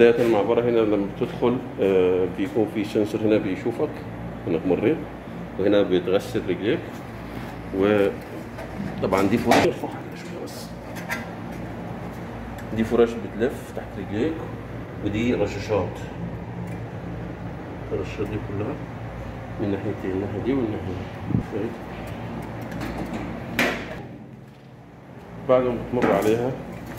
بداية المعبرة هنا لما بتدخل آه، بيكون في سنسور هنا بيشوفك انك مريت وهنا بيتغسل رجليك وطبعا دي فرش ارفعها كده شوية بس دي فرش بتلف تحت رجليك ودي رشاشات الرشاشات دي كلها من ناحيتين الناحية دي والناحية دي شايف؟ بعد ما بتمر عليها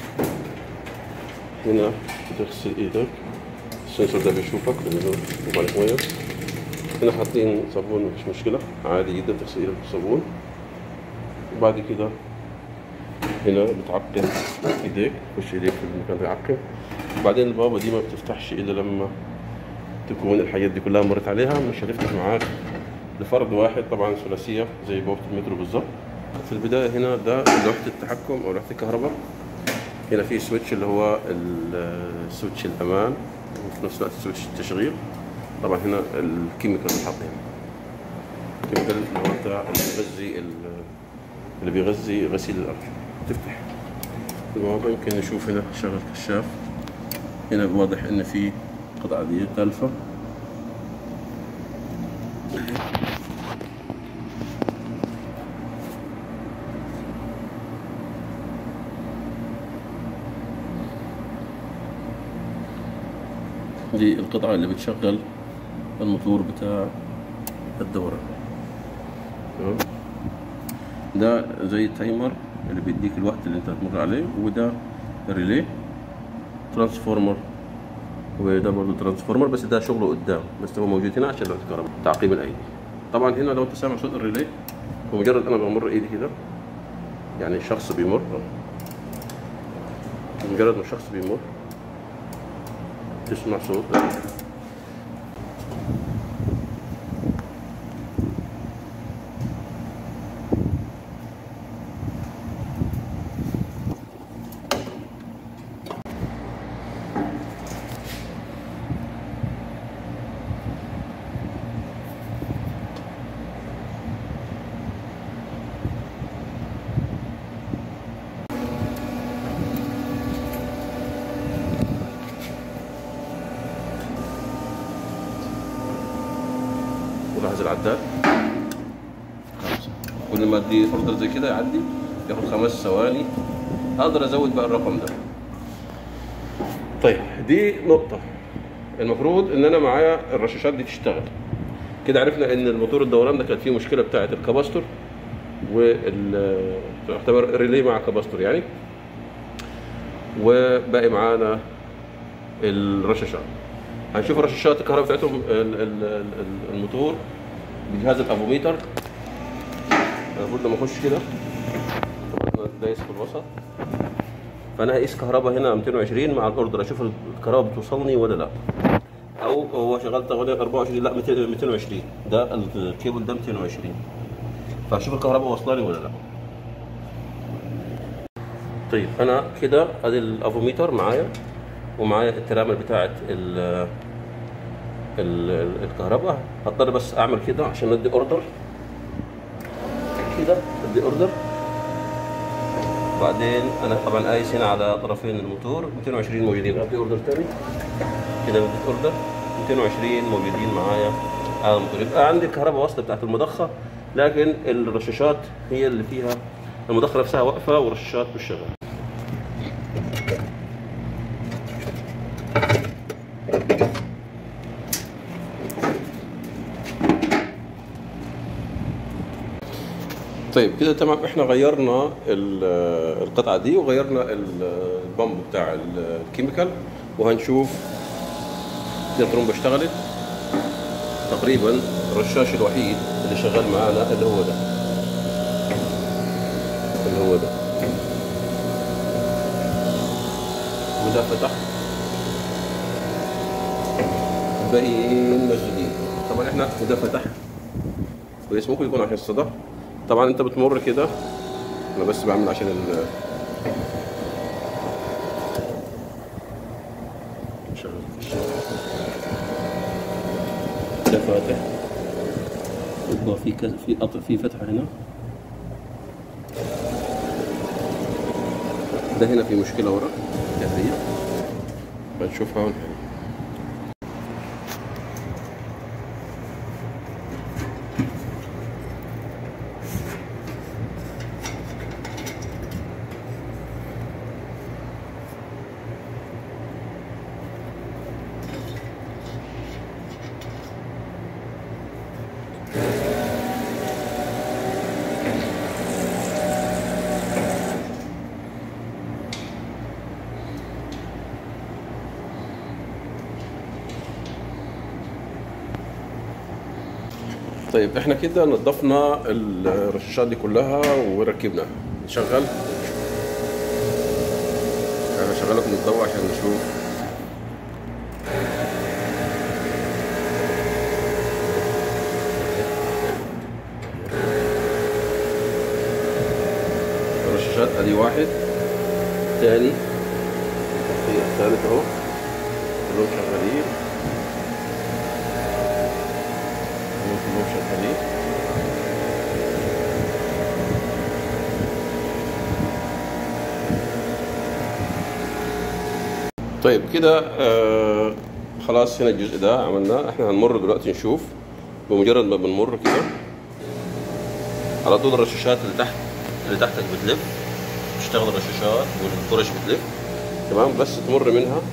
هنا بتغسل ايدك السنسور ده بيشوفك لانه بيشوف عليك ميه هنا حاطين صابون مفيش مشكلة عادي جدا تغسل ايدك بالصابون وبعد كده هنا بتعقم ايديك تخش ايديك في المكان ده يعقم وبعدين البابا دي ما بتفتحش الا لما تكون الحاجات دي كلها مرت عليها مش هتفتح معاك لفرد واحد طبعا ثلاثية زي بوابة المترو بالظبط في البداية هنا ده لوحة التحكم أو لوحة الكهرباء هنا في سويتش اللي هو ال- سويتش الأمان وفي نفس الوقت سويتش التشغيل طبعا هنا الكيميكال اللي حاطين الكيميكال اللي هو بتاع اللي بيغذي ال- اللي بيغذي غسيل الأرض تفتح الموضوع يمكن نشوف هنا شغل كشاف هنا واضح إن في قطعة دي تالفة دي القطعة اللي بتشغل الموتور بتاع الدورة تمام ده زي التايمر اللي بيديك الوقت اللي انت هتمر عليه وده الريلي ترانسفورمر وده برضه ترانسفورمر بس ده شغله قدام بس هو موجود هنا عشان لو الكهرباء تعقيم الايدي طبعا هنا لو انت سامع صوت الريلي بمجرد انا بمر ايدي كده يعني الشخص بيمر مجرد ما الشخص بيمر تسمع صوت ولاحظ العداد خمسة كل ما ادي اوردر زي كده يعدي ياخد خمس ثواني اقدر ازود بقى الرقم ده طيب دي نقطة المفروض ان انا معايا الرشاشات دي تشتغل كده عرفنا ان الموتور الدوران ده كانت فيه مشكلة بتاعة الكباستور وال تعتبر ريلي مع كباستور يعني وباقي معانا الرشاشات هنشوف الرشاشات الكهرباء بتاعتهم ال- ال- ال- الموتور بجهاز الافوميتر المفروض لما اخش كده طبعا أنا دايس في الوسط فانا هقيس كهرباء هنا 220 مع الاوردر اشوف الكهرباء بتوصلني ولا لا او هو شغال تقريبا 24 لا 200 220 ده الكيبل ده 220 فاشوف الكهرباء واصلاني ولا لا طيب انا كده ادي الافوميتر معايا ومعايا الترامل بتاعت ال ال- ال- الكهرباء هضطر بس اعمل كده عشان ادي اوردر كده ادي اوردر بعدين انا طبعا قايس هنا على طرفين الموتور 220 موجودين ادي اوردر تاني كده بدي اوردر 220 موجودين معايا على الموتور يبقى عندي الكهرباء واصله بتاعت المضخه لكن الرشاشات هي اللي فيها المضخه نفسها واقفه والرشاشات مش شغاله طيب كده تمام احنا غيرنا ال- القطعه دي وغيرنا ال- البامب بتاع ال- الكيميكال وهنشوف كده الترومبه اشتغلت تقريبا الرشاش الوحيد اللي شغال معانا اللي هو ده اللي هو ده وده فتح الباقيين مسدودين طبعا احنا وده فتح كويس ممكن يكون عشان الصدى طبعا انت بتمر كده انا بس بعمل عشان ال شغل ده فاتح يبقى في كذا في قطع في فتحه هنا ده هنا في مشكله ورا كهربية هنشوفها ونحل طيب احنا كده نظفنا الرشاشات دي كلها وركبناها نشغل انا هشغل لكم الضوء عشان نشوف الرشاشات ادي واحد تاني الثالث اهو كلهم شغالين كلهم شغالين طيب كده آه خلاص هنا الجزء ده عملناه احنا هنمر دلوقتي نشوف بمجرد ما بنمر كده على طول الرشاشات اللي تحت اللي تحتك بتلف تشتغل الرشاشات والفرش بتلف تمام بس تمر منها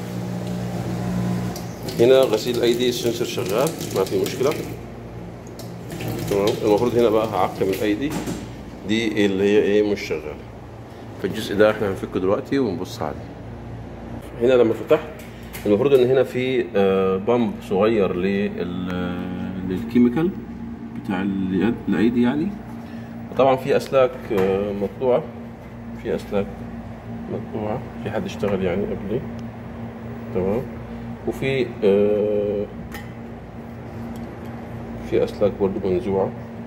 هنا غسيل ايدي السنسور شغال ما في مشكله تمام المفروض هنا بقى هعقم الايدي دي اللي هي ايه مش شغاله فالجزء ده احنا هنفكه دلوقتي ونبص عليه هنا لما فتحت المفروض ان هنا في آه، بامب صغير لل- للكيميكال بتاع اليد الايدي يعني طبعا في اسلاك آه، مقطوعه في اسلاك مقطوعه في حد اشتغل يعني قبلي تمام وفي آه، في اسلاك برضه منزوعه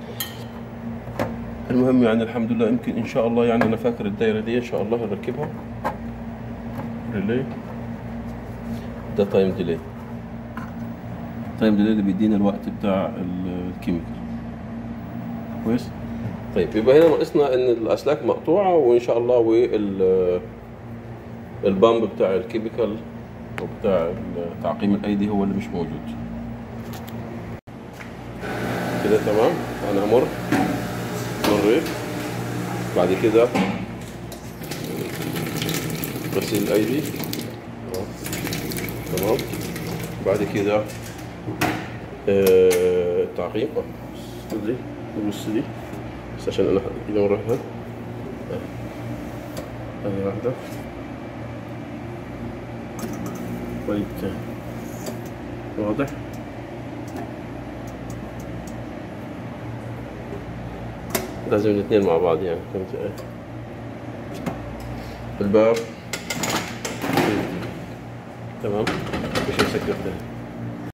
المهم يعني الحمد لله يمكن ان شاء الله يعني انا فاكر الدايره دي ان شاء الله هنركبها ريلي ده تايم ديلي تايم ديلي اللي بيدينا الوقت بتاع ال- الكيميكال كويس طيب يبقى هنا ناقصنا ان الاسلاك مقطوعه وان شاء الله وال البامب بتاع الكيميكال وبتاع تعقيم الايدي هو اللي مش موجود كده تمام انا امر مريت بعد كده غسيل الايدي تمام. تمام بعد كده آه، التعقيم آه، بص دي بص دي بس عشان انا كده مرة واحدة هذه واحدة طيب تاني. واضح لازم الاثنين مع بعض يعني فهمت ايه الباب تمام مش مسكر تاني